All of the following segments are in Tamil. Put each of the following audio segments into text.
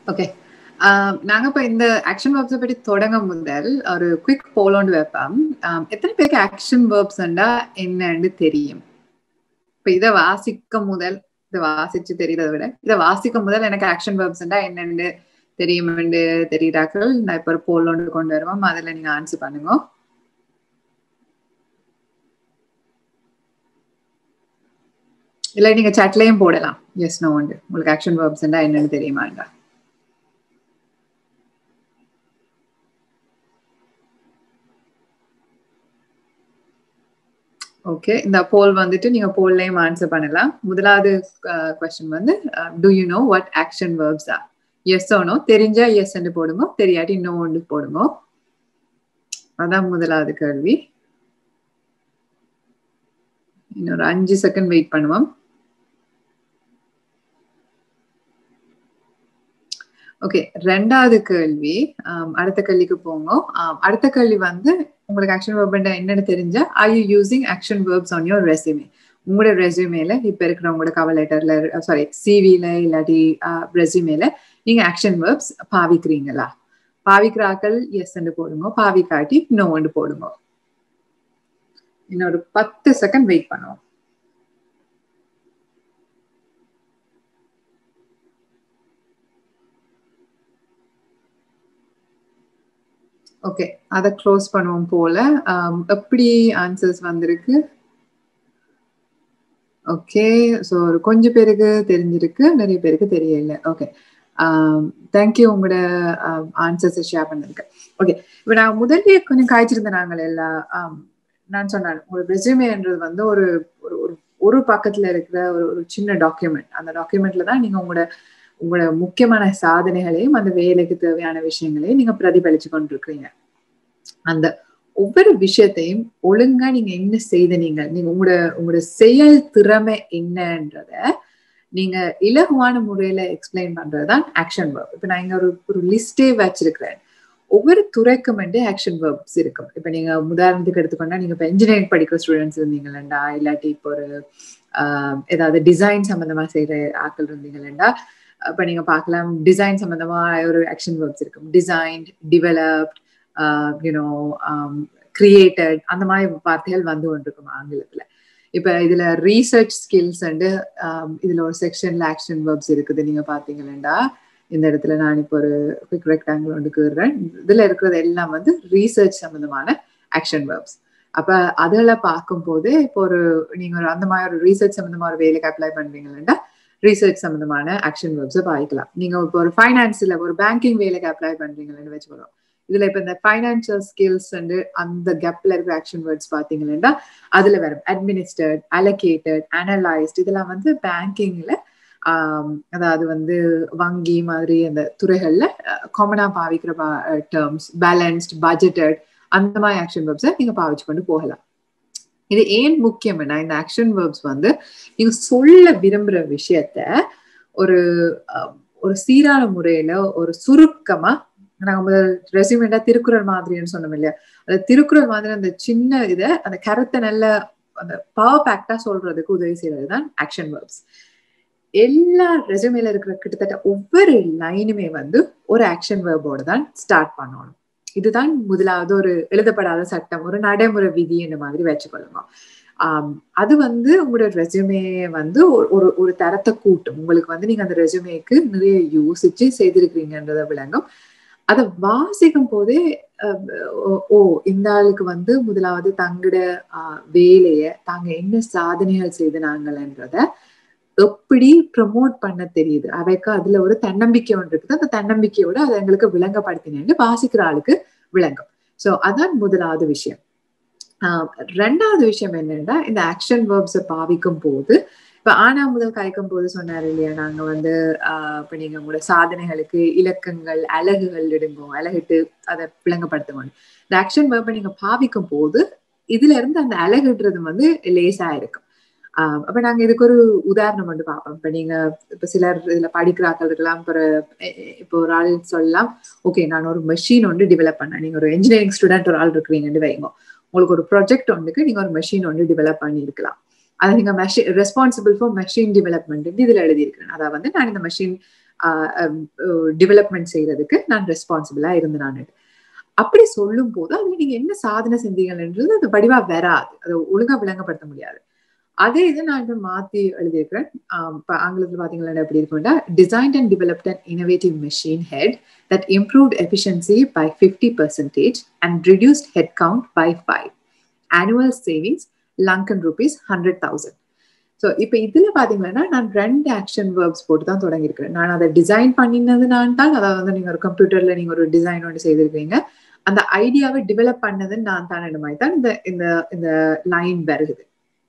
ஓகே நாங்க இப்ப இந்த ஆக்ஷன் வேர்ப்ஸை பற்றி தொடங்க முதல் ஒரு குவிக் போலோண்டு வைப்போம் எத்தனை பேருக்கு ஆக்ஷன் வேர்ப்ஸ்ண்டா என்னன்னு தெரியும் இப்ப இதை வாசிக்க முதல் இதை வாசிச்சு தெரியறதை விட இதை வாசிக்க முதல் எனக்கு ஆக்ஷன் வேர்ப்ஸ்ண்டா என்னன்னு தெரியுமெண்டு தெரியுறாக்கள் நான் இப்ப ஒரு போலோண்டு கொண்டு வருவோம் அதுல நீங்க ஆன்சர் பண்ணுங்க இல்ல நீங்க சட்லயும் போடலாம் எஸ் நோ உண்டு உங்களுக்கு ஆக்ஷன் வேர்ப்ஸ்ண்டா என்னன்னு தெரியுமாண்டா ஓகே இந்த போல் வந்துட்டு நீங்க போல்லையும் ஆன்சர் பண்ணலாம் முதலாவது கொஸ்டின் வந்து do you know what action verbs are yes or no தெரிஞ்சா எஸ் போடுங்க தெரியாட்டி நோ ஒன்று போடுங்க அதான் முதலாவது கேள்வி இன்னொரு அஞ்சு செகண்ட் வெயிட் பண்ணுவோம் ஓகே ரெண்டாவது கேள்வி அடுத்த கேள்விக்கு போங்க அடுத்த கேள்வி வந்து உங்களுக்கு ஆக்ஷன் வேர்ப் என்னன்னு தெரிஞ்சா I you using action verbs on your resume உங்களோட ரெசியூமேல இப்ப இருக்கிற உங்களோட கவர் லெட்டர்ல சாரி சிவில இல்லாட்டி ரெசியூமேல நீங்க ஆக்ஷன் வேர்ப்ஸ் பாவிக்கிறீங்களா பாவிக்கிறாக்கள் எஸ் போடுங்க பாவிக்காட்டி நோன்னு போடுங்க இன்னொரு பத்து செகண்ட் வெயிட் பண்ணுவோம் ஓகே அதை க்ளோஸ் பண்ணுவோம் போல எப்படி ஆன்சர்ஸ் வந்திருக்கு ஓகே ஸோ ஒரு கொஞ்சம் பேருக்கு தெரிஞ்சிருக்கு நிறைய பேருக்கு தெரியல ஓகே தேங்க்யூ உங்களோட ஆன்சர்ஸை ஷேர் பண்ணிருக்கு ஓகே இப்போ நான் முதல்ல கொஞ்சம் காய்ச்சிருந்தேன் நாங்கள் எல்லாம் நான் சொன்னேன் ஒரு ரெசியூமேன்றது வந்து ஒரு ஒரு ஒரு பக்கத்துல இருக்கிற ஒரு ஒரு சின்ன டாக்குமெண்ட் அந்த டாக்குமெண்ட்ல தான் நீங்க உங்களோட உங்களோட முக்கியமான சாதனைகளையும் அந்த வேலைக்கு தேவையான விஷயங்களையும் நீங்க பிரதிபலிச்சு கொண்டிருக்கிறீங்க அந்த ஒவ்வொரு விஷயத்தையும் ஒழுங்கா நீங்க என்ன செய்த நீங்க நீங்க உங்களோட உங்களோட செயல் திறமை என்னன்றத நீங்க இலகுவான முறையில எக்ஸ்பிளைன் பண்றதுதான் ஆக்ஷன் வேர்ப் இப்ப நான் இங்க ஒரு ஒரு லிஸ்டே வச்சிருக்கிறேன் ஒவ்வொரு துறைக்கும் வந்து ஆக்ஷன் வேர்ப்ஸ் இருக்கும் இப்ப நீங்க உதாரணத்துக்கு எடுத்துக்கொண்டா நீங்க இப்ப இன்ஜினியரிங் படிக்கிற ஸ்டூடெண்ட்ஸ் இருந்தீங்களா இல்லாட்டி இப்போ ஒரு ஏதாவது டிசைன் சம்பந்தமா செய்யற ஆட்கள் இருந்தீங்களா இப்ப நீங்க பார்க்கலாம் டிசைன் சம்பந்தமா ஒரு ஆக்ஷன் வேர்ப்ஸ் இருக்கும் டிசைன்ட் டிவலப்ட் யூனோ கிரியேட்டட் அந்த மாதிரி வார்த்தைகள் வந்து கொண்டிருக்கும் ஆங்கிலத்துல இப்ப இதுல ரீசர்ச் ஸ்கில்ஸ் அண்டு இதுல ஒரு செக்ஷன்ல ஆக்ஷன் வேர்ப்ஸ் இருக்குது நீங்க பாத்தீங்களா இந்த இடத்துல நான் இப்போ ஒரு குவிக் ரெக்டாங்கிள் ஒன்று கீறுறேன் இதுல இருக்கிறது எல்லாம் வந்து ரீசர்ச் சம்பந்தமான ஆக்ஷன் வேர்ப்ஸ் அப்ப அதில் பார்க்கும்போது இப்போ ஒரு நீங்க ஒரு அந்த மாதிரி ஒரு ரீசர்ச் சம்பந்தமா ஒரு வேலைக்கு அப்ளை பண்றீங்களா ரீசர்ச் சம்பந்தமான ஆக்ஷன் வேர்ப்ஸை பாய்க்கலாம் நீங்க இப்போ ஒரு ஃபைனான்ஸ்ல ஒரு பேங்கிங் வேலைக்கு அப்ளை பண்றீங்கன்னு வச்சுக்கோங்க இதுல இப்ப இந்த ஃபைனான்சியல் ஸ்கில்ஸ் வந்து அந்த கேப்ல இருக்கிற ஆக்ஷன் வேர்ட்ஸ் பாத்தீங்கன்னா அதுல வரும் அட்மினிஸ்டர்ட் அலோகேட்டட் அனலைஸ்ட் இதெல்லாம் வந்து பேங்கிங்ல அதாவது வந்து வங்கி மாதிரி அந்த துறைகள்ல காமனா பாவிக்கிற டேர்ம்ஸ் பேலன்ஸ்ட் பட்ஜெட்டட் அந்த மாதிரி ஆக்ஷன் வேர்ப்ஸை நீங்க பாவிச்சு கொண்டு போகலாம் இது ஏன் முக்கியம்னா இந்த ஆக்ஷன் வேர்ப்ஸ் வந்து நீங்க சொல்ல விரும்புற விஷயத்த ஒரு ஒரு சீரான முறையில ஒரு சுருக்கமா நாங்க முதல் ரெசியூமெண்டா திருக்குறள் மாதிரின்னு சொன்னோம் இல்லையா அந்த திருக்குறள் மாதிரி அந்த சின்ன இதை அந்த கருத்தை நல்ல அந்த பவர் பேக்டா சொல்றதுக்கு உதவி செய்யறதுதான் ஆக்ஷன் வேர்ப்ஸ் எல்லா ரெசியூமேல இருக்கிற கிட்டத்தட்ட ஒவ்வொரு லைனுமே வந்து ஒரு ஆக்ஷன் வேர்போட தான் ஸ்டார்ட் பண்ணணும் இதுதான் முதலாவது ஒரு எழுதப்படாத சட்டம் ஒரு நடைமுறை விதி என்ற மாதிரி வச்சுக்கொள்ளுங்க ஆஹ் அது வந்து உங்களோட ரெசியூமே வந்து ஒரு ஒரு தரத்தை கூட்டும் உங்களுக்கு வந்து நீங்க அந்த ரெசியூமேக்கு நிறைய யோசிச்சு செய்திருக்கிறீங்கன்றத விளங்கும் அதை வாசிக்கும் போதே ஓ இந்த ஆளுக்கு வந்து முதலாவது தங்கட வேலைய தாங்க என்ன சாதனைகள் செய்தனாங்கன்றத எப்படி ப்ரமோட் பண்ண தெரியுது அவைக்கு அதுல ஒரு தன்னம்பிக்கை ஒன்று இருக்குது அந்த தன்னம்பிக்கையோட அதை எங்களுக்கு விளங்கப்படுத்தினேன்னு வாசிக்கிற ஆளுக்கு விளங்கும் சோ அதான் முதலாவது விஷயம் ஆஹ் ரெண்டாவது விஷயம் என்னன்னா இந்த ஆக்ஷன் வேர்ப்ஸை பாவிக்கும் போது இப்ப ஆனா முதல் கரைக்கும் போது சொன்னாரு இல்லையா நாங்க வந்து ஆஹ் இப்ப நீங்க உங்களோட சாதனைகளுக்கு இலக்கங்கள் அழகுகள் இடுங்க அழகிட்டு அதை விளங்கப்படுத்துங்க இந்த ஆக்ஷன் வேர்ப்பை நீங்க பாவிக்கும் போது இதுல இருந்து அந்த அழகுன்றது வந்து லேசா இருக்கும் ஆஹ் அப்ப நாங்க இதுக்கு ஒரு உதாரணம் வந்து பார்ப்போம் இப்ப நீங்க இப்ப சிலர் இதுல படிக்கிறாக்கள் இருக்கலாம் இப்போ இப்போ ஒரு ஆள் சொல்லலாம் ஓகே நான் ஒரு மெஷின் ஒன்று டெவலப் பண்ணேன் நீங்க ஒரு இன்ஜினியரிங் ஸ்டூடெண்ட் ஒரு ஆள் இருக்கிறீங்கன்னு வைங்க உங்களுக்கு ஒரு ப்ராஜெக்ட் ஒன்றுக்கு நீங்க ஒரு மெஷின் ஒன்று டெவலப் பண்ணி இருக்கலாம் அதை நீங்க machine responsible for machine development இதுல எழுதியிருக்கிறேன் அதாவது வந்து நான் இந்த மெஷின் டெவலப்மெண்ட் செய்யறதுக்கு நான் ரெஸ்பான்சிபிளா இருந்து நான் அப்படி சொல்லும் போது அதுல நீங்க என்ன சாதனை செஞ்சீங்கன்றது அது வடிவா வராது அதை ஒழுங்கா விளங்கப்படுத்த முடியாது அதே இது நான் இப்போ மாத்தி எழுதியிருக்கிறேன் இப்போ ஆங்கிலத்தில் பார்த்தீங்கன்னா எப்படி இருக்கும்னா designed and developed and innovative machine had that improved efficiency by fifty percentage and reduced head count by five annual savings Lankan rupees hundred thousand so இப்போ இதில் பார்த்தீங்கன்னா நான் ரெண்டு ஆக்ஷன் வேர்ப்ஸ் போட்டு தான் தொடங்கியிருக்கிறேன் நான் அதை டிசைன் பண்ணினது நான் தான் அதாவது வந்து நீங்கள் ஒரு கம்ப்யூட்டரில் நீங்கள் ஒரு டிசைன் ஒன்று செய்திருக்கீங்க அந்த ஐடியாவை டெவலப் பண்ணது நான் தான் மாதிரி தான் இந்த இந்த இந்த லைன் வருகுது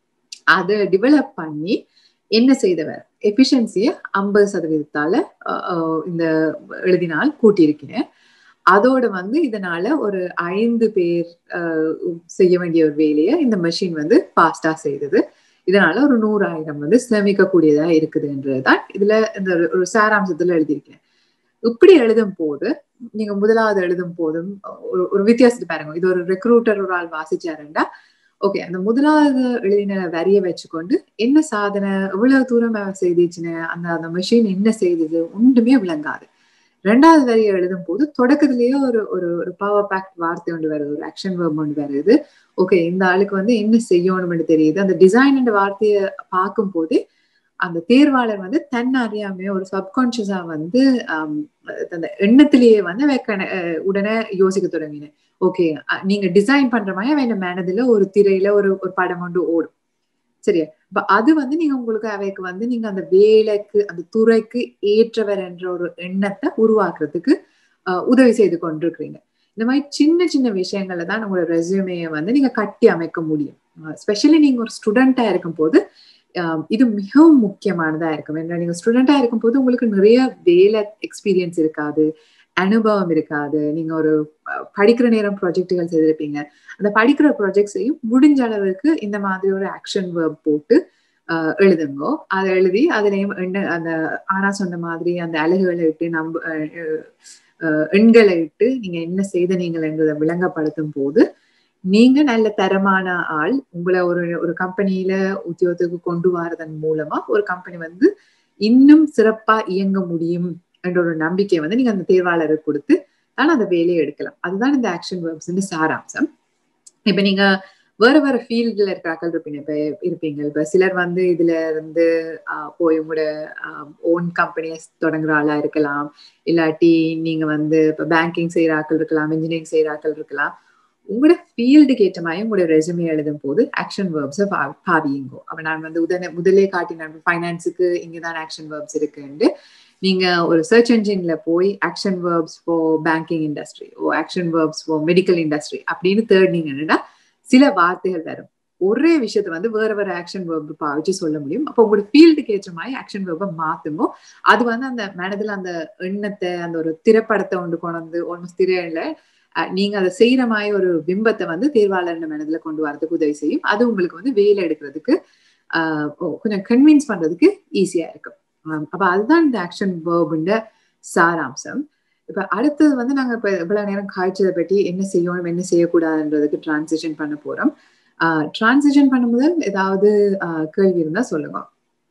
அதை டெவலப் பண்ணி என்ன செய்தவர் எஃபிஷியன்சியை ஐம்பது சதவீதத்தால இந்த எழுதினால் கூட்டியிருக்கிறேன் அதோட வந்து இதனால ஒரு ஐந்து பேர் செய்ய வேண்டிய ஒரு வேலையை இந்த மெஷின் வந்து ஃபாஸ்டா செய்தது இதனால ஒரு நூறாயிரம் வந்து சேமிக்கக்கூடியதா இருக்குதுன்றதுதான் இதுல இந்த ஒரு சாராம்சத்துல எழுதியிருக்கேன் இப்படி எழுதும் போது நீங்க முதலாவது எழுதும் போதும் ஒரு ஒரு வித்தியாசத்தை பாருங்க இது ஒரு ரெக்ரூட்டர் ஒரு ஆள் வாசிச்சாருண்டா ஓகே அந்த முதலாவது எழுதின வரிய வச்சுக்கொண்டு என்ன சாதனை எவ்வளவு தூரம் செய்திச்சுன்னு அந்த அந்த மிஷின் என்ன செய்தது ஒன்றுமே விளங்காது ரெண்டாவது வரியை எழுதும் போது தொடக்கத்திலேயே ஒரு ஒரு ஒரு பவர் பேக்ட் வார்த்தை ஒன்று வருது ஒரு ஆக்ஷன் வேர்ப் ஒன்று வருது ஓகே இந்த ஆளுக்கு வந்து என்ன செய்யணும்னு தெரியுது அந்த டிசைன் வார்த்தையை பார்க்கும் போதே அந்த தேர்வாளர் வந்து தன் அறியாமையே ஒரு சப்கான்சியஸா வந்து அந்த எண்ணத்திலேயே வந்து உடனே யோசிக்க தொடங்கினேன் ஓகே நீங்க டிசைன் பண்ற மாதிரி அவன் மனதுல ஒரு திரையில ஒரு ஒரு படம் கொண்டு ஓடும் சரியா இப்ப அது வந்து நீங்க உங்களுக்கு அவைக்கு வந்து நீங்க அந்த வேலைக்கு அந்த துறைக்கு ஏற்றவர் என்ற ஒரு எண்ணத்தை உருவாக்குறதுக்கு உதவி செய்து கொண்டிருக்கிறீங்க இந்த மாதிரி சின்ன சின்ன விஷயங்கள்ல தான் உங்களோட ரெசியூமையை வந்து நீங்க கட்டி அமைக்க முடியும் ஸ்பெஷலி நீங்க ஒரு ஸ்டூடெண்டா இருக்கும் போது இது மிகவும் முக்கியமானதா இருக்கும் ஏன்னா நீங்க ஸ்டூடெண்டா இருக்கும் போது உங்களுக்கு நிறைய வேலை எக்ஸ்பீரியன்ஸ் இருக்காது அனுபவம் இருக்காது நீங்க ஒரு படிக்கிற நேரம் ப்ராஜெக்டுகள் செய்திருப்பீங்க அந்த படிக்கிற ப்ராஜெக்ட்ஸையும் முடிஞ்ச அளவுக்கு இந்த மாதிரி ஒரு ஆக்ஷன் வேர்ப் போட்டு எழுதுங்கோ அதை எழுதி அதுலயும் என்ன அந்த ஆனா சொன்ன மாதிரி அந்த அழகுகளை விட்டு நம்ப எண்களை இட்டு நீங்க என்ன செய்த நீங்கள் என்றதை விளங்கப்படுத்தும் போது நீங்க நல்ல தரமான ஆள் உங்களை ஒரு ஒரு கம்பெனியில உத்தியோகத்துக்கு கொண்டு வரதன் மூலமா ஒரு கம்பெனி வந்து இன்னும் சிறப்பா இயங்க முடியும் என்ற ஒரு நம்பிக்கையை வந்து நீங்க அந்த தேர்வாளருக்கு கொடுத்து தான் அந்த வேலையை எடுக்கலாம் அதுதான் இந்த ஆக்ஷன் வேர்ப்ஸ் சாராம்சம் இப்ப நீங்க வேற வேற ஃபீல்ட்ல இருக்கிறாக்கள் இருப்பீங்க இப்ப இருப்பீங்க இப்ப சிலர் வந்து இதுல இருந்து போய் உங்களோட ஓன் கம்பெனியை தொடங்குற ஆளா இருக்கலாம் இல்லாட்டி நீங்க வந்து இப்ப பேங்கிங் செய்யற ஆக்கள் இருக்கலாம் இன்ஜினியரிங் செய்யற ஆக்கள் இருக்கலாம் உங்களோட ஃபீல்டுக்கு ஏற்ற மாதிரி உங்களோட ரெசுமே எழுதும் போது ஆக்ஷன் வேர்ப்ஸை பாவியுங்கோ அப்ப நான் வந்து உடனே முதலே காட்டினேன் ஃபைனான்ஸுக்கு இங்கதான் ஆக்ஷன் வேர்ப்ஸ் இருக்குன்னு நீங்க ஒரு சர்ச் என்ஜின்ல போய் action verbs for banking industry or action verbs for medical industry அப்படின்னு தேடினீங்கன்னா சில வார்த்தைகள் வரும் ஒரே விஷயத்த வந்து வேற வேற ஆக்ஷன் வேர்ப் பாவிச்சு சொல்ல முடியும் அப்போ உங்களோட ஃபீல்டுக்கு ஏற்ற மாதிரி ஆக்ஷன் வேர்பை மாத்துமோ அது வந்து அந்த மனதுல அந்த எண்ணத்தை அந்த ஒரு திரைப்படத்தை ஒன்று கொண்டு வந்து ஆல்மோஸ்ட் திரையில நீங்க அதை செய்யற மாதிரி ஒரு பிம்பத்தை வந்து தேர்வாளர் மனதுல கொண்டு வரதுக்கு உதவி செய்யும் அது உங்களுக்கு வந்து வேலை எடுக்கிறதுக்கு ஆஹ் கொஞ்சம் கன்வின்ஸ் பண்றதுக்கு ஈஸியா இருக்கும் அப்ப அதுதான் இந்த ஆக்ஷன் வேர்புண்ட சாராம்சம் இப்ப அடுத்தது வந்து நாங்க இப்ப இவ்வளவு நேரம் காய்ச்சலை பற்றி என்ன செய்யணும் என்ன செய்யக்கூடாதுன்றதுக்கு டிரான்சிஷன் பண்ண போறோம் ஆஹ் டிரான்சிஷன் பண்ணும்போது ஏதாவது கேள்வி இருந்தா சொல்லுங்க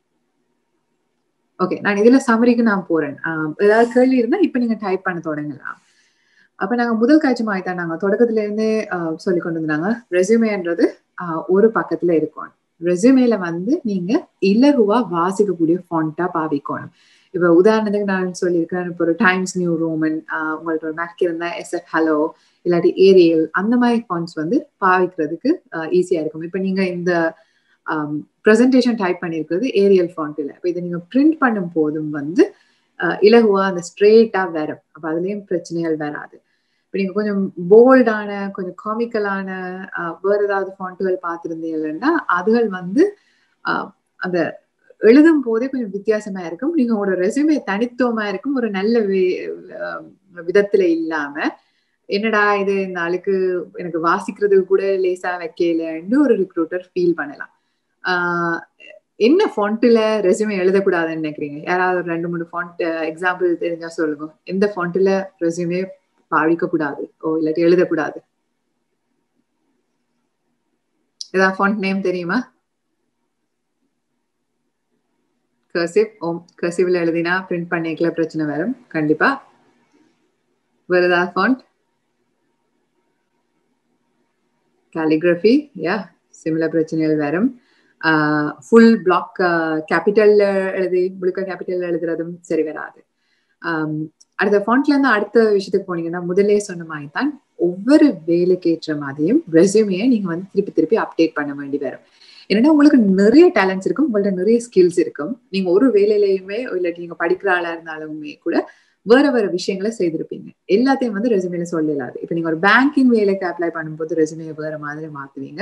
ஓகே நான் இதுல சமரிக்கு நான் போறேன் ஏதாவது கேள்வி இருந்தா இப்ப நீங்க டைப் பண்ண தொடங்கலாம் அப்ப நாங்க முதல் காட்சி மாதிரி தான் நாங்க தொடக்கத்துல இருந்தே சொல்லி கொண்டு இருந்தாங்க ரெசியூமேன்றது ஒரு பக்கத்துல இருக்கும் ரெசியூமேல வந்து நீங்க இலகுவா வாசிக்கக்கூடிய ஃபாண்டா பாவிக்கணும் இப்ப உதாரணத்துக்கு நான் சொல்லியிருக்கேன் இப்போ ஒரு டைம்ஸ் நியூ ரோமன் உங்கள்ட்ட ஒரு மேக் இருந்தா எஸ்எஃப் ஹலோ இல்லாட்டி ஏரியல் அந்த மாதிரி ஃபாண்ட்ஸ் வந்து பாவிக்கிறதுக்கு ஈஸியா இருக்கும் இப்ப நீங்க இந்த ப்ரெசன்டேஷன் டைப் பண்ணியிருக்கிறது ஏரியல் ஃபாண்ட் இல்லை இப்போ இதை நீங்க பிரிண்ட் பண்ணும் போதும் வந்து இலகுவா அந்த ஸ்ட்ரெயிட்டா வரும் அப்ப அதுலயும் பிரச்சனைகள் வராது இப்போ நீங்க கொஞ்சம் போல்டான கொஞ்சம் காமிக்கலான வேற ஏதாவது ஃபாண்ட்டுகள் பார்த்துருந்தீங்கன்னா அதுகள் வந்து அந்த எழுதும் போதே கொஞ்சம் வித்தியாசமா இருக்கும் நீங்க உங்களோட ரெசுமே தனித்துவமா இருக்கும் ஒரு நல்ல விதத்துல இல்லாம என்னடா இது இந்த ஆளுக்கு எனக்கு வாசிக்கிறதுக்கு கூட லேசா வைக்கலன்னு ஒரு ரிக்ரூட்டர் ஃபீல் பண்ணலாம் ஆஹ் என்ன ஃபாண்ட்ல ரெசுமே எழுதக்கூடாதுன்னு நினைக்கிறீங்க யாராவது ஒரு ரெண்டு மூணு ஃபாண்ட் எக்ஸாம்பிள் தெரிஞ்சா சொல்லுங்க எந்த ஃபாண்ட்ல ரெசுமே பாவிக்க கூடாது ஓ இல்லாட்டி எழுதக்கூடாது ஏதாவது ஃபாண்ட் நேம் தெரியுமா கர்சிவ் ஓம் கர்சிவ்ல எழுதினா பிரிண்ட் பண்ணிக்கல பிரச்சனை வரும் கண்டிப்பா வேற ஏதாவது ஃபாண்ட் காலிகிராஃபி யா சிமிலர் பிரச்சனைகள் வரும் ஃபுல் பிளாக் கேபிட்டல்ல எழுதி முழுக்க கேபிட்டல்ல எழுதுறதும் சரி வராது அடுத்த ஃபாண்ட்ல இருந்து அடுத்த விஷயத்துக்கு போனீங்கன்னா முதலே சொன்ன மாதிரி தான் ஒவ்வொரு வேலைக்கு ஏற்ற மாதிரியும் ரெசியூமையை நீங்க வந்து திருப்பி திருப்பி அப்டேட் பண்ண வேண்டி வரும் என்னன்னா உங்களுக்கு நிறைய டேலண்ட்ஸ் இருக்கும் உங்கள்ட்ட நிறைய ஸ்கில்ஸ் இருக்கும் நீங்க ஒரு வேலையிலையுமே இல்லாட்டி நீங்க படிக்கிற ஆளா இருந்தாலுமே கூட வேற வேற விஷயங்களை செய்திருப்பீங்க எல்லாத்தையும் வந்து ரெசுமையில சொல்லலாது இப்ப நீங்க ஒரு பேங்கிங் வேலைக்கு அப்ளை பண்ணும்போது ரெசுமையை வேற மாதிரி மாத்துவீங்க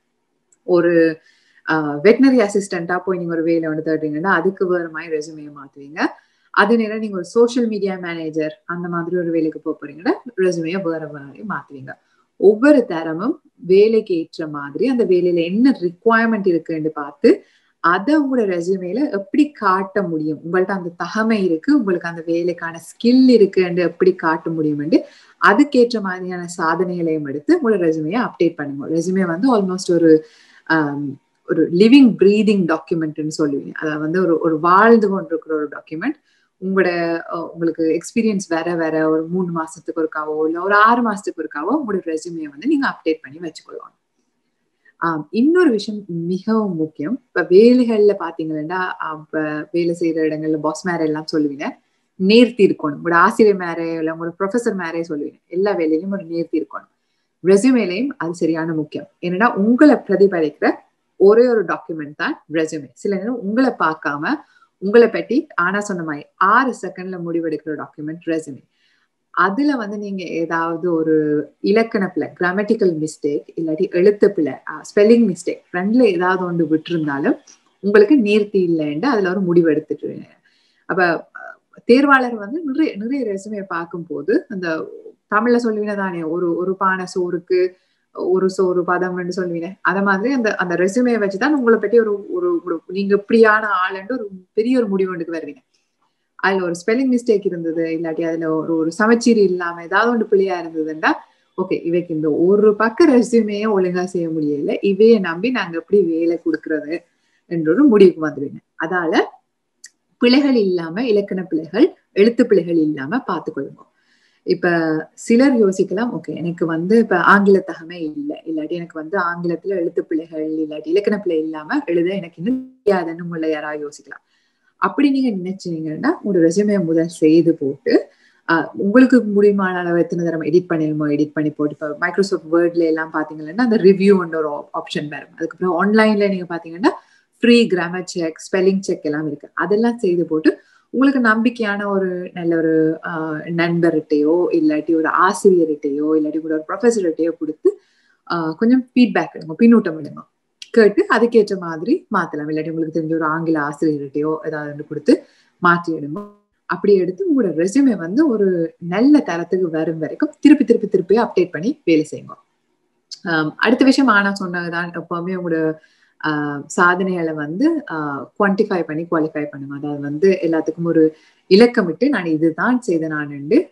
ஒரு வெட்டினரி அசிஸ்டண்டா போய் நீங்க ஒரு வேலை வந்து தேடுறீங்கன்னா அதுக்கு வேற மாதிரி ரெசுமையை மாத்துவீங்க அதே நேரம் நீங்க ஒரு சோஷியல் மீடியா மேனேஜர் அந்த மாதிரி ஒரு வேலைக்கு போக போறீங்கன்னா ரெசுமையை வேற மாதிரி மாத்துவீங்க ஒவ்வொரு தரமும் வேலைக்கு ஏற்ற மாதிரி அந்த வேலையில என்ன ரிக்குவயர்மெண்ட் இருக்குன்னு பார்த்து அதை உங்களோட ரெசுமேல எப்படி காட்ட முடியும் உங்கள்ட்ட அந்த தகமை இருக்கு உங்களுக்கு அந்த வேலைக்கான ஸ்கில் இருக்குன்னு எப்படி காட்ட முடியும்னு அதுக்கேற்ற மாதிரியான சாதனைகளையும் எடுத்து உங்களோட ரெசுமையை அப்டேட் பண்ணுங்க ரெசுமே வந்து ஆல்மோஸ்ட் ஒரு ஒரு லிவிங் ப்ரீதிங் டாக்குமெண்ட்னு சொல்லுவீங்க அதை வந்து ஒரு ஒரு வாழ்ந்து கொண்டிருக்கிற ஒரு டாக்குமெண்ட் உங்களோட உங்களுக்கு எக்ஸ்பீரியன்ஸ் வேற வேற ஒரு மூணு மாசத்துக்கு ஒருக்காவோ இல்லை ஒரு ஆறு மாசத்துக்கு ஒருக்காவோ உங்களோட ரெசுமையை வந்து நீங்க அப்டேட் பண்ணி வச்சுக்கொள்ளலாம் ஆஹ் இன்னொரு விஷயம் மிகவும் முக்கியம் இப்ப வேலைகள்ல பாத்தீங்கன்னா இப்ப வேலை செய்யற இடங்கள்ல பாஸ் மேரே எல்லாம் சொல்லுவீங்க நேர்த்தி இருக்கணும் உங்களோட ஆசிரியர் மேரே இல்லை உங்களோட ப்ரொஃபசர் மேரே சொல்லுவீங்க எல்லா வேலையிலும் ஒரு நேர்த்தி இருக்கணும் ரெசுமேலையும் அது சரியான முக்கியம் என்னன்னா உங்களை பிரதிபலிக்கிற ஒரே ஒரு டாக்குமெண்ட் தான் ரெசுமே சில நேரம் உங்களை பார்க்காம உங்களை பற்றி ஆனா சொன்ன மாதிரி ஆறு செகண்ட்ல முடிவெடுக்கிற டாக்குமெண்ட் ரெசுமே அதுல வந்து நீங்க ஏதாவது ஒரு இலக்கண பிழை கிராமட்டிக்கல் மிஸ்டேக் இல்லாட்டி எழுத்து பிழை ஸ்பெல்லிங் மிஸ்டேக் ஃப்ரெண்ட்ல ஏதாவது ஒன்று விட்டுருந்தாலும் உங்களுக்கு நேர்த்தி இல்லைன்னு அதுல ஒரு முடிவு எடுத்துட்டு அப்ப தேர்வாளர் வந்து நிறைய நிறைய ரெசுமையை பார்க்கும்போது அந்த தமிழ்ல சொல்லுவீங்க தானே ஒரு ஒரு பானை சோறுக்கு ஒரு சோறு பதம்னு சொல்லுவீங்க அத மாதிரி அந்த அந்த ரெசுமையை வச்சுதான் உங்களை பற்றி ஒரு ஒரு நீங்க இப்படியான ஆளுன்னு ஒரு பெரிய ஒரு முடிவு ஒன்றுக்கு வருவீங்க அதுல ஒரு ஸ்பெல்லிங் மிஸ்டேக் இருந்தது இல்லாட்டி அதுல ஒரு ஒரு சமச்சீர் இல்லாம ஏதாவது ஒன்று பிள்ளையா இருந்ததுன்னா ஓகே இவைக்கு இந்த ஒரு பக்க ரெசியூமையே ஒழுங்கா செய்ய முடியல இவைய நம்பி நாங்க எப்படி வேலை கொடுக்கறது என்ற ஒரு முடிவுக்கு வந்துடுங்க அதால பிழைகள் இல்லாம இலக்கண பிழைகள் எழுத்து பிழைகள் இல்லாம பார்த்துக்கொள்ளுங்க இப்ப சிலர் யோசிக்கலாம் ஓகே எனக்கு வந்து இப்ப ஆங்கில தகமை இல்லை இல்லாட்டி எனக்கு வந்து ஆங்கிலத்துல எழுத்து பிழைகள் இல்லாட்டி இலக்கண பிழை இல்லாம எழுத எனக்கு இன்னும் தெரியாதுன்னு உங்களை யாராவது யோசிக்கலாம் அப்படி நீங்க நினைச்சீங்கன்னா உங்களோட ரெசுமே முதல் செய்து போட்டு உங்களுக்கு முடியுமான அளவு எத்தனை தடவை எடிட் பண்ணிடுமோ எடிட் பண்ணி போட்டு இப்போ மைக்ரோசாஃப்ட் வேர்ட்ல எல்லாம் பாத்தீங்கன்னா அந்த ரிவ்யூன்ற ஒரு ஆப்ஷன் வரும் அதுக்கப்புறம் ஆன்லைன்ல நீங்க பாத்தீங்கன்னா free grammar check spelling check எல்லாம் இருக்கு அதெல்லாம் செய்து போட்டு உங்களுக்கு நம்பிக்கையான ஒரு நல்ல ஒரு நண்பர்கிட்டயோ இல்லாட்டி ஒரு ஆசிரியர்கிட்டயோ இல்லாட்டி கூட ஒரு ப்ரொஃபஸர்கிட்டயோ கொடுத்து கொஞ்சம் ஃபீட்பேக் எடுங்க பின்னூட்டம் எடுங்க கேட்டு அதுக்கேற்ற மாதிரி மாத்தலாம் இல்லாட்டி உங்களுக்கு தெரிஞ்ச ஒரு ஆங்கில ஆசிரியர்கிட்டயோ ஏதாவது கொடுத்து மாற்றி எடுங்க அப்படி எடுத்து உங்களோட ரெசியூமே வந்து ஒரு நல்ல தரத்துக்கு வரும் வரைக்கும் திருப்பி திருப்பி திருப்பி அப்டேட் பண்ணி வேலை செய்யுங்க அடுத்த விஷயம் ஆனா சொன்னதுதான் எப்பவுமே உங்களோட சாதனைகளை வந்து குவான்டிஃபை பண்ணி குவாலிஃபை பண்ணுங்க அதாவது வந்து எல்லாத்துக்கும் ஒரு இலக்கமிட்டு நான் இதுதான் செய்த நான்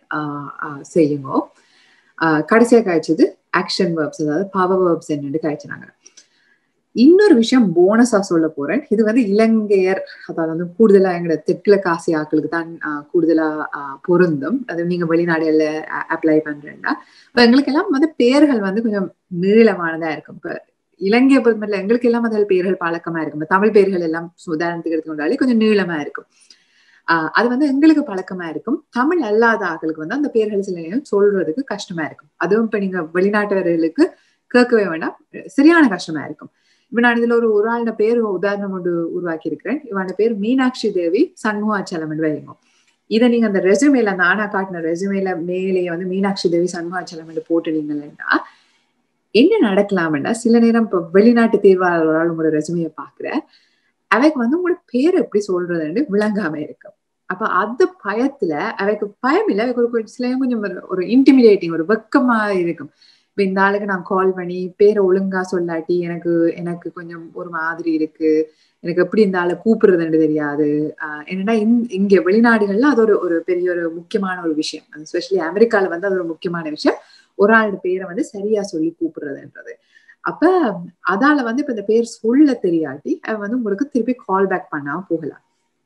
செய்யுங்க கடைசியா காய்ச்சது ஆக்ஷன் வேர்ப்ஸ் அதாவது பவர் வேர்ப்ஸ் என்னன்னு காய்ச்சினாங்க இன்னொரு விஷயம் போனஸா சொல்ல போறேன் இது வந்து இலங்கையர் அதாவது வந்து கூடுதலா எங்களோட தெற்கிழக்கு ஆசிய ஆக்களுக்கு தான் கூடுதலா பொருந்தும் அது நீங்க வெளிநாடுகள்ல அப்ளை பண்றேன்னா இப்ப எங்களுக்கு எல்லாம் வந்து பெயர்கள் வந்து கொஞ்சம் நீளமானதா இருக்கும் இப்ப இலங்கையை பொறுத்தமட்டில் எங்களுக்கு எல்லாம் அதில் பெயர்கள் பழக்கமா இருக்கும் தமிழ் பெயர்கள் எல்லாம் உதாரணத்துக்கு எடுத்துக்கொண்டாலே கொஞ்சம் நீளமா இருக்கும் ஆஹ் அது வந்து எங்களுக்கு பழக்கமா இருக்கும் தமிழ் அல்லாத ஆக்களுக்கு வந்து அந்த பெயர்கள் சில நேரம் சொல்றதுக்கு கஷ்டமா இருக்கும் அதுவும் இப்ப நீங்க வெளிநாட்டவர்களுக்கு கேட்கவே வேண்டாம் சரியான கஷ்டமா இருக்கும் இப்ப நான் இதுல ஒரு ஒரு ஆளோட பேர் உதாரணம் ஒன்று உருவாக்கி இருக்கிறேன் இவனோட பேர் மீனாட்சி தேவி சண்முகாச்சலம் வைங்க இதை நீங்க அந்த ரெசுமேல அந்த ஆனா காட்டின ரெசுமேல மேலேயே வந்து மீனாட்சி தேவி சண்முகாச்சலம் போட்டுனீங்கன்னா என்ன நடக்கலாம்னா சில நேரம் இப்போ வெளிநாட்டு தேர்வாளர்களால் உங்களோட ரெசுமையை பாக்குற அவைக்கு வந்து உங்களோட பேர் எப்படி சொல்றதுன்னு விளங்காம இருக்கும் அப்ப அது பயத்துல அவைக்கு பயம் இல்லை அவைக்கு ஒரு சில கொஞ்சம் ஒரு இன்டிமிடேட்டிங் ஒரு வெக்கமா இருக்கும் இப்ப இந்த ஆளுக்கு நான் கால் பண்ணி பேரை ஒழுங்கா சொல்லாட்டி எனக்கு எனக்கு கொஞ்சம் ஒரு மாதிரி இருக்கு எனக்கு எப்படி இந்த ஆளை கூப்பிடுறதுன்னு தெரியாது ஆஹ் என்னன்னா இங்க வெளிநாடுகள்ல அது ஒரு ஒரு பெரிய ஒரு முக்கியமான ஒரு விஷயம் எஸ்பெஷலி அமெரிக்கால வந்து அது ஒரு முக்கியமான விஷயம் ஒரு ஆளோட பேரை வந்து சரியா சொல்லி கூப்பிடுறதுன்றது அப்ப அதால வந்து இப்ப இந்த பேர் சொல்ல தெரியாட்டி அவ வந்து உங்களுக்கு திருப்பி கால் பேக் பண்ணாம போகலாம்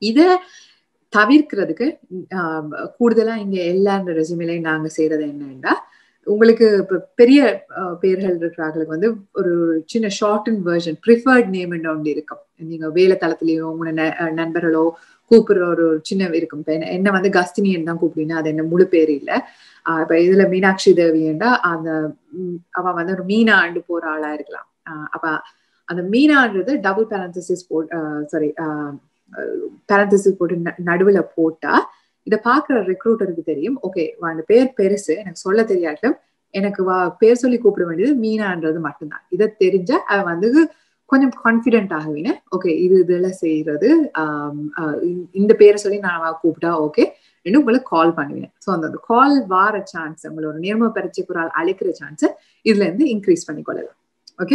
இத தவிர்க்கிறதுக்கு கூடுதலா இங்க எல்லா ரெசுமையிலையும் நாங்க செய்யறது என்னன்னா உங்களுக்கு இப்ப பெரிய பேர்கள் இருக்கிறவங்களுக்கு வந்து ஒரு சின்ன short and version preferred name ஒன்று இருக்கும் நீங்க வேலை தளத்திலேயோ உங்களோட நண்பர்களோ கூப்பிடுற ஒரு சின்ன இருக்கும் இப்ப என்ன வந்து கஸ்தினியன் தான் கூப்பிடுவீங்க அது என்ன முழு பேர் இல்ல இப்ப இதுல மீனாட்சி தேவியண்டா அந்த அவ வந்து ஒரு மீனா ஆண்டு போற ஆளா இருக்கலாம் அப்ப அந்த மீனான்றது டபுள் பேரந்தசிஸ் போ சாரி பேரந்தசிஸ் போட்டு நடுவுல போட்டா இதை பாக்குற ரெக்ரூட்டருக்கு தெரியும் ஓகே அந்த பேர் பெருசு எனக்கு சொல்ல தெரியாட்டும் எனக்கு வா பேர் சொல்லி கூப்பிட வேண்டியது மீனான்றது மட்டும்தான் இதை தெரிஞ்சா அவ வந்து கொஞ்சம் கான்பிடென்ட் ஆகுவீங்க ஓகே இது இதுல செய்யறது இந்த பேரை சொல்லி நான் கூப்பிட்டா ஓகே இன்னும் உங்களுக்கு கால் பண்ணுவீங்க ஸோ அந்த கால் வார சான்ஸ் உங்களோட நேர்ம பரிச்சை குரால் அழைக்கிற சான்ஸை இதுல இருந்து இன்க்ரீஸ் பண்ணிக்கொள்ளலாம் ஓகே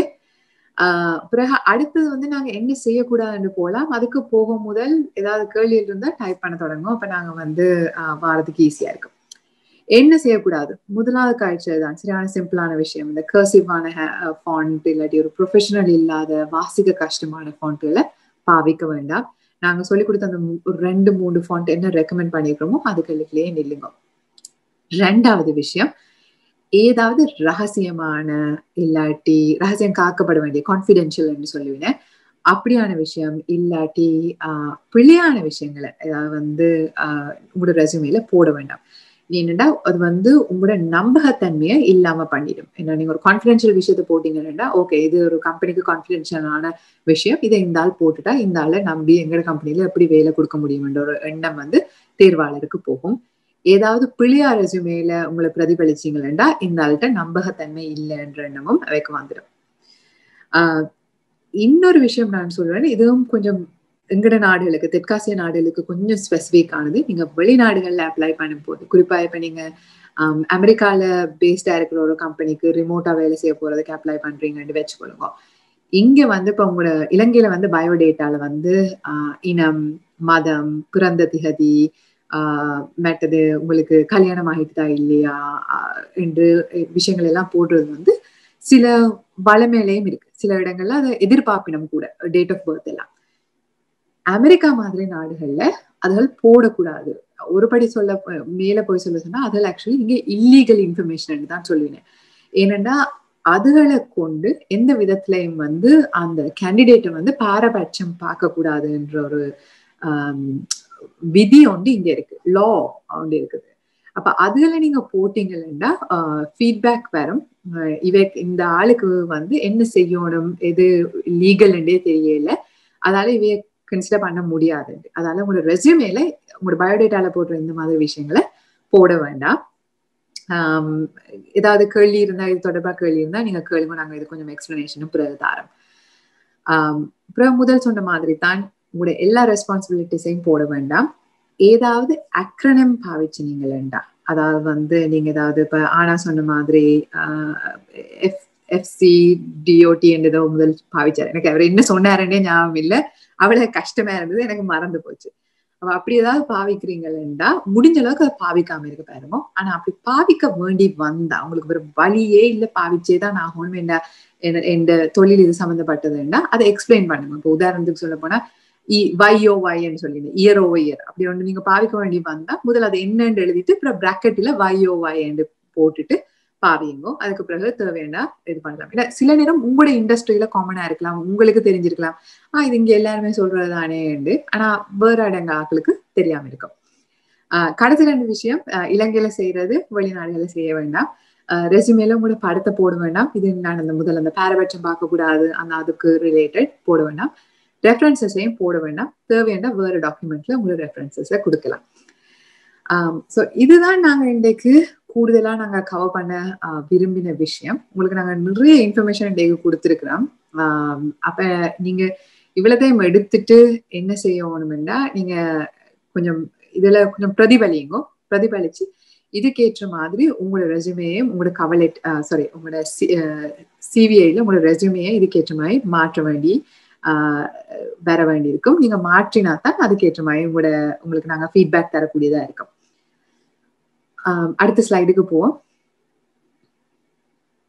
பிறகு அடுத்தது வந்து நாங்க என்ன செய்யக்கூடாதுன்னு போகலாம் அதுக்கு போகும் முதல் ஏதாவது கேள்வி இருந்தா டைப் பண்ண தொடங்கும் அப்ப நாங்க வந்து வாரத்துக்கு ஈஸியா இருக்கும் என்ன செய்யக்கூடாது முதலாவது காய்ச்சல் தான் சரியான சிம்பிளான விஷயம் இந்த கர்சிவான ஃபாண்ட் இல்லாட்டி ஒரு ப்ரொஃபஷனல் இல்லாத வாசிக்க கஷ்டமான ஃபாண்ட்களை பாவிக்க வேண்டாம் நாங்க சொல்லி கொடுத்த அந்த ஒரு ரெண்டு மூணு ஃபாண்ட் என்ன ரெக்கமெண்ட் பண்ணிருக்கிறோமோ அதுகளுக்குள்ளேயே நில்லுங்க ரெண்டாவது விஷயம் ஏதாவது ரகசியமான இல்லாட்டி ரகசியம் காக்கப்பட வேண்டிய கான்பிடென்ஷியல் என்று சொல்லுவேன் அப்படியான விஷயம் இல்லாட்டி ஆஹ் பிள்ளையான விஷயங்களை ஏதாவது வந்து ஆஹ் உங்களோட ரெசுமையில போட வேண்டாம் என்னடா அது வந்து உங்களோட நம்பகத்தன்மையை இல்லாம பண்ணிடும் ஏன்னா நீங்க ஒரு கான்பிடென்ஷியல் விஷயத்த போட்டீங்கன்னா ஓகே இது ஒரு கம்பெனிக்கு கான்பிடென்ஷியலான விஷயம் இதை இந்த ஆள் போட்டுட்டா இந்த ஆளை நம்பி எங்களோட கம்பெனில எப்படி வேலை கொடுக்க முடியும்ன்ற ஒரு எண்ணம் வந்து தேர்வாளருக்கு போகும் ஏதாவது பிள்ளையா ரெசுமேல உங்களை பிரதிபலிச்சீங்களா இந்த ஆள்கிட்ட நம்பகத்தன்மை இல்லைன்ற எண்ணமும் அவைக்கு வந்துடும் ஆஹ் இன்னொரு விஷயம் நான் சொல்றேன் இதுவும் கொஞ்சம் எங்கட நாடுகளுக்கு தெற்காசிய நாடுகளுக்கு கொஞ்சம் ஸ்பெசிபிக் ஆனது நீங்க வெளிநாடுகள்ல அப்ளை பண்ணும் போது குறிப்பா இப்ப நீங்க அமெரிக்கால பேஸ்டா இருக்கிற ஒரு கம்பெனிக்கு ரிமோட்டா வேலை செய்ய போறதுக்கு அப்ளை பண்றீங்கன்னு வச்சுக்கொள்ளுங்க இங்க வந்து இப்ப உங்களோட இலங்கையில வந்து பயோடேட்டால வந்து ஆஹ் இனம் மதம் பிறந்த திகதி ஆஹ் மற்றது உங்களுக்கு கல்யாணம் ஆகிட்டுதா இல்லையா என்று விஷயங்கள் எல்லாம் போடுறது வந்து சில வளமேலையும் இருக்கு சில இடங்கள்ல அதை எதிர்பார்ப்பினம் கூட டேட் ஆஃப் பர்த் எல்லாம் அமெரிக்கா மாதிரி நாடுகள்ல அதுகள் போடக்கூடாது ஒருபடி சொல்ல மேல போய் சொல்ல சொன்னா அதில் ஆக்சுவலி இங்க இல்லீகல் இன்ஃபர்மேஷன் தான் சொல்லுவேன் ஏனென்றா அதுகளை கொண்டு எந்த விதத்திலையும் வந்து அந்த கேண்டிடேட்டை வந்து பாரபட்சம் பார்க்க கூடாதுன்ற ஒரு விதி ஒன்று இங்க இருக்கு லா ஒன்று இருக்குது அப்ப அதுகளை நீங்க போட்டீங்கன்னா ஃபீட்பேக் வரும் இவ இந்த ஆளுக்கு வந்து என்ன செய்யணும் எது லீகல்ன்றே தெரியல அதால இவைய கன்சிடர் பண்ண முடியாது அதால உங்களோட ரெசியூமேல உங்களோட பயோடேட்டால போடுற இந்த மாதிரி விஷயங்களை போட வேண்டாம் ஆஹ் ஏதாவது கேள்வி இருந்தா இது தொடர்பா கேள்வி இருந்தா நீங்க கேளுங்க நாங்க இது கொஞ்சம் எக்ஸ்பிளனேஷனும் பிறகு தாரோம் ஆஹ் அப்புறம் முதல் சொன்ன மாதிரி தான் உங்களோட எல்லா ரெஸ்பான்சிபிலிட்டிஸையும் போட வேண்டாம் ஏதாவது அக்ரனம் பாவிச்சினீங்களா அதாவது வந்து நீங்க ஏதாவது இப்ப ஆனா சொன்ன மாதிரி எஃப் எஃப்சி டிஓடி என்றதோ முதல் பாவிச்சார் எனக்கு அவர் என்ன சொன்னாருன்னே ஞாபகம் இல்லை அவ்வளவு கஷ்டமா இருந்தது எனக்கு மறந்து போச்சு அவ அப்படி ஏதாவது பாவிக்கிறீங்களா முடிஞ்ச அளவுக்கு அதை பாவிக்காம இருக்க பாருங்க ஆனா அப்படி பாவிக்க வேண்டி வந்தா உங்களுக்கு ஒரு வழியே இல்ல பாவிச்சே தான் ஆகணும் என்ன எந்த தொழில் இது சம்மந்தப்பட்டதுன்னா அதை எக்ஸ்பிளைன் பண்ணுங்க இப்போ உதாரணத்துக்கு சொல்ல போனா வையோ வைன்னு சொல்லிடு இயர் ஓ இயர் அப்படி ஒன்று நீங்க பாவிக்க வேண்டி வந்தா முதல்ல அதை என்னன்னு எழுதிட்டு அப்புறம் பிராக்கெட்ல வையோ வைன்னு போட்டுட்டு பாவியுங்கோ அதுக்கு பிறகு தேவையான இது பண்ணலாம் இல்ல சில நேரம் உங்களோட இண்டஸ்ட்ரியில காமனா இருக்கலாம் உங்களுக்கு தெரிஞ்சிருக்கலாம் ஆஹ் இது இங்க எல்லாருமே சொல்றது தானே ஆனா வேற இடங்க ஆக்களுக்கு தெரியாம இருக்கும் ஆஹ் கடைசி ரெண்டு விஷயம் இலங்கையில செய்யறது வெளிநாடுகளை செய்ய வேண்டாம் ரெசியூமேல உங்களோட படத்தை போட வேண்டாம் இது நான் அந்த முதல் அந்த பாரபட்சம் பார்க்க கூடாது அந்த அதுக்கு ரிலேட்டட் போட வேண்டாம் ரெஃபரன்சஸையும் போட வேண்டாம் தேவையான வேற டாக்குமெண்ட்ல உங்களோட ரெஃபரன்சஸை கொடுக்கலாம் ஸோ இதுதான் நாங்க இன்றைக்கு கூடுதலா நாங்க கவர் பண்ண விரும்பின விஷயம் உங்களுக்கு நாங்க நிறைய இன்ஃபர்மேஷன் இன்றைக்கு கொடுத்துருக்கிறோம் அப்ப நீங்க இவ்வளத்தையும் எடுத்துட்டு என்ன செய்யணும்னா நீங்க கொஞ்சம் இதுல கொஞ்சம் பிரதிபலிங்கோ பிரதிபலிச்சு இதுக்கேற்ற மாதிரி உங்களோட ரெசுமையும் உங்களோட கவலெட் சாரி உங்களோட சிவிஐல உங்களோட ரெசுமையை இதுக்கேற்ற மாதிரி மாற்ற வேண்டி வர வேண்டியிருக்கும் நீங்க மாற்றினா தான் அதுக்கேற்ற மாதிரி உங்களோட உங்களுக்கு நாங்க ஃபீட்பேக் தரக்கூடியதா இருக்கும் அடுத்த ஸ்லைடுக்கு போவோம்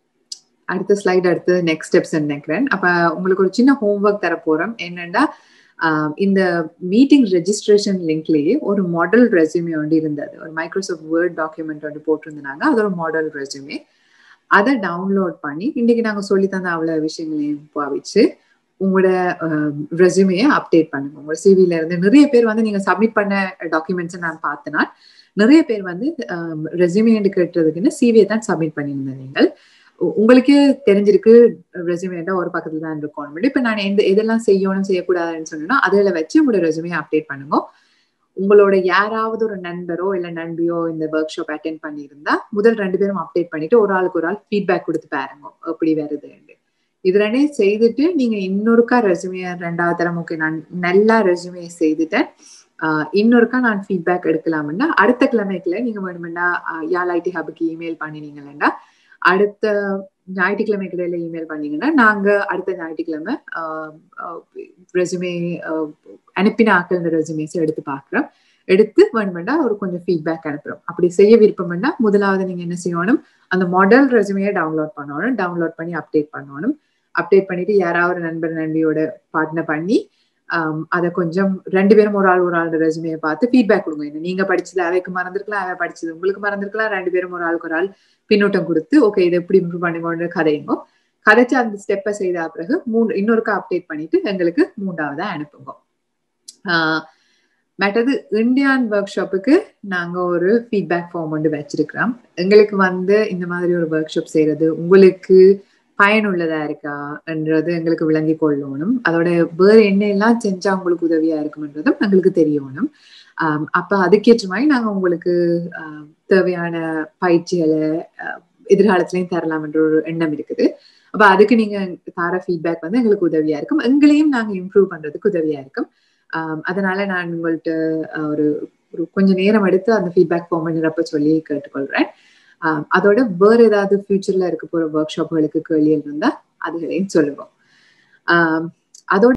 அடுத்த ஸ்லைடு அடுத்து நெக்ஸ்ட் ஸ்டெப்ஸ் நினைக்கிறேன் அப்ப உங்களுக்கு ஒரு சின்ன ஹோம்ஒர்க் தர போறோம் என்னன்னா இந்த மீட்டிங் ரெஜிஸ்ட்ரேஷன் லிங்க்லயே ஒரு மாடல் ரெசியூமே ஒன்று இருந்தது ஒரு மைக்ரோசாஃப்ட் வேர்ட் டாக்குமெண்ட் ஒன்று போட்டிருந்தாங்க அது ஒரு மாடல் ரெசியூமே அதை டவுன்லோட் பண்ணி இன்னைக்கு நாங்க சொல்லி தந்த அவ்வளவு விஷயங்களையும் பாவிச்சு உங்களோட ரெசியூமையை அப்டேட் பண்ணுங்க உங்களோட சிவில இருந்து நிறைய பேர் வந்து நீங்க சப்மிட் பண்ண டாக்குமெண்ட்ஸ் நான் பார்த்தனா நிறைய பேர் வந்து ரெசியூமே கேட்டுறதுக்குன்னு சிவியை தான் சப்மிட் பண்ணியிருந்தேன் நீங்கள் உங்களுக்கே தெரிஞ்சிருக்கு ரெசியூமேண்டா ஒரு பக்கத்துல தான் இருக்கும் இப்ப நான் எந்த எதெல்லாம் செய்யணும் செய்யக்கூடாதுன்னு சொன்னா அதில் வச்சு உங்களோட ரெசியூமே அப்டேட் பண்ணுங்க உங்களோட யாராவது ஒரு நண்பரோ இல்ல நண்பியோ இந்த ஒர்க் ஷாப் அட்டென்ட் பண்ணியிருந்தா முதல் ரெண்டு பேரும் அப்டேட் பண்ணிட்டு ஒரு ஆளுக்கு ஒரு ஆள் ஃபீட்பேக் கொடுத்து பாருங்க எப்படி வருதுன்னு இது ரெண்டையும் செய்துட்டு நீங்க இன்னொருக்கா ரெசுமைய ரெண்டாவது தரம் ஓகே நான் நல்லா ரெசுமையை செய்துட்டேன் இன்னொருக்கா நான் ஃபீட்பேக் எடுக்கலாம்னா அடுத்த கிழமைக்குள்ள நீங்க வேணுமெண்டா யாழ் ஐடி ஹபுக்கு இமெயில் பண்ணினீங்கன்னா அடுத்த ஞாயிற்றுக்கிழமை இடையில இமெயில் பண்ணீங்கன்னா நாங்க அடுத்த ஞாயிற்றுக்கிழமை ரெசுமே அனுப்பின ஆக்கள் ரெசுமேஸ் எடுத்து பாக்குறோம் எடுத்து வேணுமெண்டா ஒரு கொஞ்சம் ஃபீட்பேக் அனுப்புறோம் அப்படி செய்ய விருப்பம்னா முதலாவது நீங்க என்ன செய்யணும் அந்த மாடல் ரெசுமையை டவுன்லோட் பண்ணணும் டவுன்லோட் பண்ணி அப்டேட் பண்ணணும் அப்டேட் பண்ணிட்டு யாராவது நண்பர் நண்பியோட பார்ட்னர் பண்ணி அதை கொஞ்சம் ரெண்டு பேரும் ஒரு ஆள் ஒரு ஆள் ரெசுமையை பார்த்து ஃபீட்பேக் கொடுங்க என்ன நீங்க படிச்சது அவைக்கு மறந்துருக்கலாம் அவை படிச்சது உங்களுக்கு மறந்துருக்கலாம் ரெண்டு பேரும் ஒரு ஆளுக்கு ஒரு ஆள் பின்னூட்டம் கொடுத்து ஓகே இதை எப்படி இம்ப்ரூவ் பண்ணுங்கன்னு கதையுங்க கதைச்சு அந்த ஸ்டெப்பை செய்த பிறகு மூணு இன்னொருக்கா அப்டேட் பண்ணிட்டு எங்களுக்கு மூன்றாவதா அனுப்புங்க மற்றது இந்தியான் ஒர்க் ஷாப்புக்கு நாங்க ஒரு ஃபீட்பேக் ஃபார்ம் ஒன்று வச்சிருக்கிறோம் எங்களுக்கு வந்து இந்த மாதிரி ஒரு ஒர்க் ஷாப் செய்யறது உங்களுக்கு பயனுள்ளதா இருக்கான்றது எங்களுக்கு விளங்கி கொள்ளணும் அதோட வேற என்ன எல்லாம் செஞ்சா உங்களுக்கு உதவியா இருக்கும்ன்றதும் எங்களுக்கு தெரியணும் அப்ப அதுக்கேற்ற மாதிரி நாங்க உங்களுக்கு தேவையான பயிற்சிகளை எதிர்காலத்திலையும் தரலாம் என்ற ஒரு எண்ணம் இருக்குது அப்ப அதுக்கு நீங்க தர ஃபீட்பேக் வந்து எங்களுக்கு உதவியா இருக்கும் எங்களையும் நாங்க இம்ப்ரூவ் பண்றதுக்கு உதவியா இருக்கும் அதனால நான் உங்கள்கிட்ட ஒரு ஒரு கொஞ்சம் நேரம் எடுத்து அந்த ஃபீட்பேக் ஃபார்ம் நிரப்ப சொல்லி கேட்டுக்கொள்றேன் அதோட வேற ஏதாவது ஃபியூச்சர்ல இருக்க போற ஒர்க் ஷாப்புகளுக்கு கேள்விகள் இருந்தா அதுகளையும் சொல்லுவோம் அதோட